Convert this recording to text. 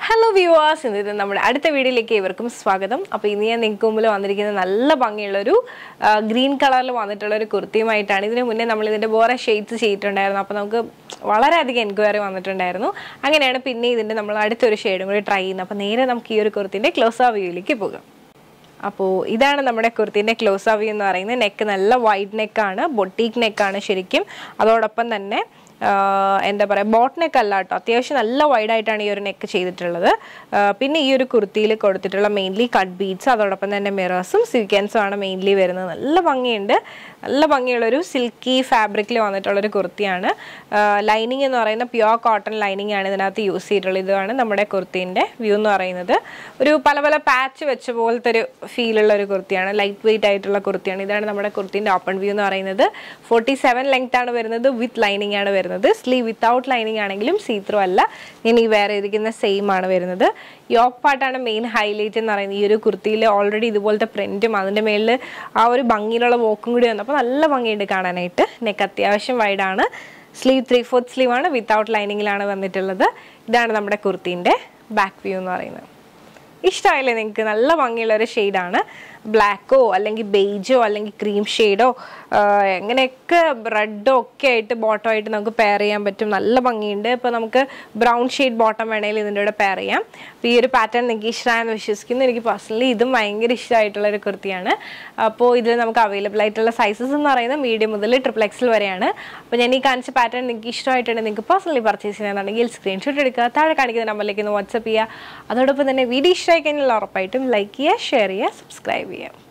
hello viewers ഇന്ന് ഇത് നമ്മുടെ അടുത്ത വീഡിയോയിലേക്ക് ഇവർക്കും സ്വാഗതം അപ്പോൾ ഇന്ന് ഞാൻ നിങ്ങൾക്ക് മുമ്പിൽ വന്നിരിക്കുന്ന നല്ല ഭംഗിയുള്ളൊരു ഗ്രീൻ കളറിൽ വന്നിട്ടുള്ള ഒരു കുർത്തിയുമായിട്ടാണ് ഇതിന് മുന്നേ നമ്മൾ ഇതിൻ്റെ വേറെ ഷെയ്ഡ്സ് ചെയ്തിട്ടുണ്ടായിരുന്നു അപ്പോൾ നമുക്ക് വളരെയധികം എൻക്വയറി വന്നിട്ടുണ്ടായിരുന്നു അങ്ങനെയാണ് പിന്നെ ഇതിൻ്റെ നമ്മൾ അടുത്തൊരു ഷെയ്ഡും കൂടി ട്രൈ ചെയ്യുന്നത് അപ്പോൾ നേരെ നമുക്ക് ഈ ഒരു കുർത്തിൻ്റെ ക്ലോസ് ആ വ്യൂയിലേക്ക് പോകാം അപ്പോൾ ഇതാണ് നമ്മുടെ കുർത്തിൻ്റെ ക്ലോസ് ആ വ്യൂ എന്ന് പറയുന്നത് നെക്ക് നല്ല വൈഡ് നെക്കാണ് ബൊട്ടീക്ക് നെക്കാണ് ശരിക്കും അതോടൊപ്പം തന്നെ ആഹ് എന്താ പറയുക ബോട്ട് നെക്ക് അല്ല കേട്ടോ അത്യാവശ്യം നല്ല വൈഡായിട്ടാണ് ഈ ഒരു നെക്ക് ചെയ്തിട്ടുള്ളത് ആഹ് പിന്നെ ഈ ഒരു കുർത്തിയിൽ കൊടുത്തിട്ടുള്ള മെയിൻലി കട്ട് ബീഡ്സ് അതോടൊപ്പം തന്നെ മിറേഴ്സും സീക്വൻസും ആണ് മെയിൻലി വരുന്നത് നല്ല ഭംഗിയുണ്ട് നല്ല ഭംഗിയുള്ളൊരു സിൽക്കി ഫാബ്രിക്കിൽ വന്നിട്ടുള്ളൊരു കുർത്തിയാണ് ലൈനിങ് എന്ന് പറയുന്ന പ്യുവർ കോട്ടൺ ലൈനിങ് ആണ് ഇതിനകത്ത് യൂസ് ചെയ്തിട്ടുള്ളത് ഇതാണ് നമ്മുടെ കുർത്തീൻ്റെ വ്യൂ എന്ന് പറയുന്നത് ഒരു പല പല പാച്ച് വെച്ച പോലത്തെ ഒരു ഫീലുള്ള ഒരു കുർത്തിയാണ് ലൈറ്റ് വെയിറ്റ് ആയിട്ടുള്ള കുർത്തിയാണ് ഇതാണ് നമ്മുടെ കുർത്തീൻ്റെ ഓപ്പൺ വ്യൂ എന്ന് പറയുന്നത് ഫോർട്ടി സെവൻ ലെങ്ത് ആണ് വരുന്നത് വിത്ത് ലൈനിങ് ആണ് വരുന്നത് സ്ലീവ് വിത്തൗട്ട് ലൈനിങ് ആണെങ്കിലും സീത്രോ അല്ല ഇനി വേറെ ഇരിക്കുന്ന സെയിം ആണ് വരുന്നത് യോക്ക് പാർട്ടാണ് മെയിൻ ഹൈലൈറ്റ് എന്ന് പറയുന്നത് ഈ ഒരു കുർത്തിയിൽ ഓൾറെഡി ഇതുപോലത്തെ പ്രിന്റും അതിൻ്റെ മേളിൽ ആ ഒരു ഭംഗിയിലുള്ള വോക്കും കൂടി വന്നപ്പോൾ നല്ല ഭംഗിയുണ്ട് കാണാനായിട്ട് നെക്ക് അത്യാവശ്യം വൈഡാണ് സ്ലീവ് ത്രീ ഫോർത്ത് സ്ലീവ് ആണ് വിത്തൗട്ട് ലൈനിങ്ങിലാണ് വന്നിട്ടുള്ളത് ഇതാണ് നമ്മുടെ കുർത്തീൻ്റെ ബാക്ക് വ്യൂ എന്ന് പറയുന്നത് ഇഷ്ടമായില്ലേ നിങ്ങൾക്ക് നല്ല ഭംഗിയുള്ള ഒരു ഷെയ്ഡാണ് ബ്ലാക്കോ അല്ലെങ്കിൽ ബെയ്ജോ അല്ലെങ്കിൽ ക്രീം ഷെയ്ഡോ എങ്ങനെയൊക്കെ റെഡോ ഒക്കെ ആയിട്ട് ബോട്ടം ആയിട്ട് നമുക്ക് പെയർ ചെയ്യാൻ പറ്റും നല്ല ഭംഗിയുണ്ട് ഇപ്പോൾ നമുക്ക് ബ്രൗൺ ഷെയ്ഡ് ബോട്ടം വേണമെങ്കിൽ ഇതിൻ്റെ കൂടെ പെയർ ചെയ്യാം അപ്പോൾ ഈ ഒരു പാറ്റേൺ നിങ്ങൾക്ക് ഇഷ്ടമായെന്ന് വിശ്വസിക്കുന്നു എനിക്ക് പേഴ്സണലി ഇതും ഭയങ്കര ഇഷ്ടമായിട്ടുള്ള ഒരു കുർത്തിയാണ് അപ്പോൾ ഇതിൽ നമുക്ക് അവൈലബിൾ ആയിട്ടുള്ള സൈസസ് എന്ന് പറയുന്നത് മീഡിയം മുതൽ ട്രിപ്പിൾ എക്സൽ വരെയാണ് അപ്പോൾ ഞാൻ ഈ കാണിച്ച പാറ്റേൺ നിങ്ങൾക്ക് ഇഷ്ടമായിട്ടുണ്ടെങ്കിൽ നിങ്ങൾക്ക് പേഴ്സണലി പർച്ചേസ് ചെയ്യാനാണെങ്കിൽ സ്ക്രീൻഷോട്ട് എടുക്കുക താഴെ കാണിക്കുന്ന നമ്പറിലേക്ക് ഒന്ന് വാട്സപ്പ് ചെയ്യുക അതോടൊപ്പം തന്നെ വീഡിയോ ഇഷ്ടമായി കഴിഞ്ഞാൽ ഉറപ്പായിട്ടും ലൈക്ക് ചെയ്യുക ഷെയർ ചെയ്യുക സബ്സ്ക്രൈബ് ചെയ്യുക